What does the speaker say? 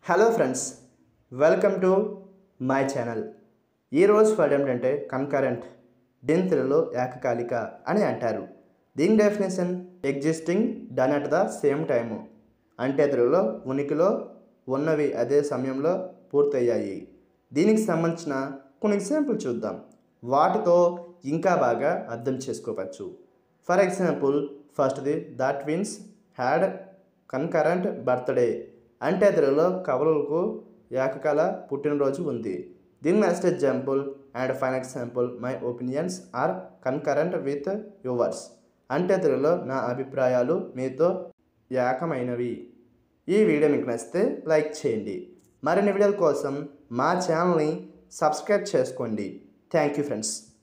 hello friends welcome to my channel ఈరోజు word ఏమిటంటే concurrent దీని తెలుగులో ఏకకాలిక అని అంటారు దీని definition existing done at the same time అంటే తెలుగులో ఉనికిలో ఉన్నవి అదే సమయంలో పూర్తయ్యాయి దీనికి సంబంధించిన కొన్ని ఎగ్జాంపుల్ చూద్దాం వాటితో ఇంకా బాగా అర్థం చేసుకోవచ్చు ఫర్ ఎగ్జాంపుల్ ఫస్ట్ది the twins had concurrent birthday అంటే తెలుగులో కవలులకు ఏకకాల పుట్టినరోజు ఉంది దీని next example and fine example my opinions are concurrent with yours అంటే తెలుగులో నా అభిప్రాయాలు మీతో ఏకమైనవి ఈ వీడియో మీకు నచ్చితే లైక్ చేయండి మరిన్ని వీడియోల కోసం మా ఛానల్ని సబ్స్క్రైబ్ చేసుకోండి థ్యాంక్ యూ ఫ్రెండ్స్